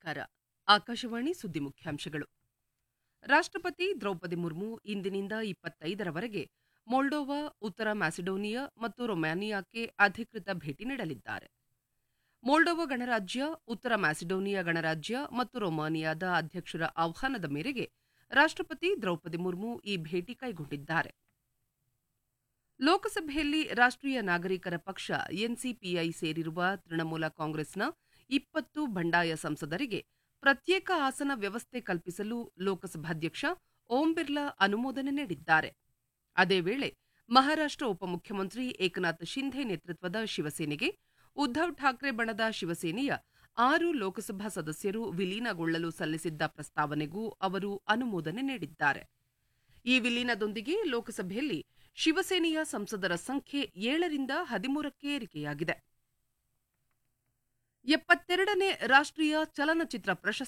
ನಮಸ್ಕಾರ ಆಕಾಶವಾಣಿ ಸುದ್ದಿ ಮುಖ್ಯಾಂಶಗಳು ರಾಷ್ಟ್ರಪತಿ ದ್ರೌಪದಿ ಮುರ್ಮು ಇಂದಿನಿಂದ ಇಪ್ಪತ್ತೈದರವರೆಗೆ ಮೊಲ್ಡೋವಾ ಉತ್ತರ ಮ್ಯಾಸಿಡೋನಿಯಾ ಮತ್ತು ರೊಮ್ಯಾನಿಯಾಕ್ಕೆ ಅಧಿಕೃತ ಭೇಟಿ ನೀಡಲಿದ್ದಾರೆ ಮೊಲ್ಡೋವಾ ಗಣರಾಜ್ಯ ಉತ್ತರ ಮ್ಯಾಸಿಡೋನಿಯಾ ಗಣರಾಜ್ಯ ಮತ್ತು ರೊಮಾನಿಯಾದ ಅಧ್ಯಕ್ಷರ ಆಹ್ವಾನದ ಮೇರೆಗೆ ರಾಷ್ಟ್ರಪತಿ ದ್ರೌಪದಿ ಮುರ್ಮು ಈ ಭೇಟಿ ಕೈಗೊಂಡಿದ್ದಾರೆ ಲೋಕಸಭೆಯಲ್ಲಿ ರಾಷ್ಟ್ರೀಯ ನಾಗರಿಕರ ಪಕ್ಷ ಎನ್ಸಿಪಿಐ ಸೇರಿರುವ ತೃಣಮೂಲ ಕಾಂಗ್ರೆಸ್ನ ಇಪ್ಪತ್ತು ಬಂಡಾಯ ಸಂಸದರಿಗೆ ಪ್ರತ್ಯೇಕ ಆಸನ ವ್ಯವಸ್ಥೆ ಕಲ್ಪಿಸಲು ಲೋಕಸಭಾಧ್ಯಕ್ಷ ಓಂ ಬಿರ್ಲಾ ಅನುಮೋದನೆ ನೀಡಿದ್ದಾರೆ ಅದೇ ವೇಳೆ ಮಹಾರಾಷ್ಟ್ರ ಉಪಮುಖ್ಯಮಂತ್ರಿ ಏಕನಾಥ್ ಶಿಂಧೆ ನೇತೃತ್ವದ ಶಿವಸೇನೆಗೆ ಉದ್ದವ್ ಠಾಕ್ರೆ ಬಣದ ಶಿವಸೇನೆಯ ಆರು ಲೋಕಸಭಾ ಸದಸ್ಯರು ವಿಲೀನಗೊಳ್ಳಲು ಸಲ್ಲಿಸಿದ್ದ ಪ್ರಸ್ತಾವನೆಗೂ ಅವರು ಅನುಮೋದನೆ ನೀಡಿದ್ದಾರೆ ಈ ವಿಲೀನದೊಂದಿಗೆ ಲೋಕಸಭೆಯಲ್ಲಿ ಶಿವಸೇನೆಯ ಸಂಸದರ ಸಂಖ್ಯೆ ಏಳರಿಂದ ಹದಿಮೂರಕ್ಕೆ ಏರಿಕೆಯಾಗಿದೆ ಎಪ್ಪತ್ತೆರಡನೇ ರಾಷ್ಟ್ರೀಯ ಚಲನಚಿತ್ರ ಪ್ರಶಸ್ತಿ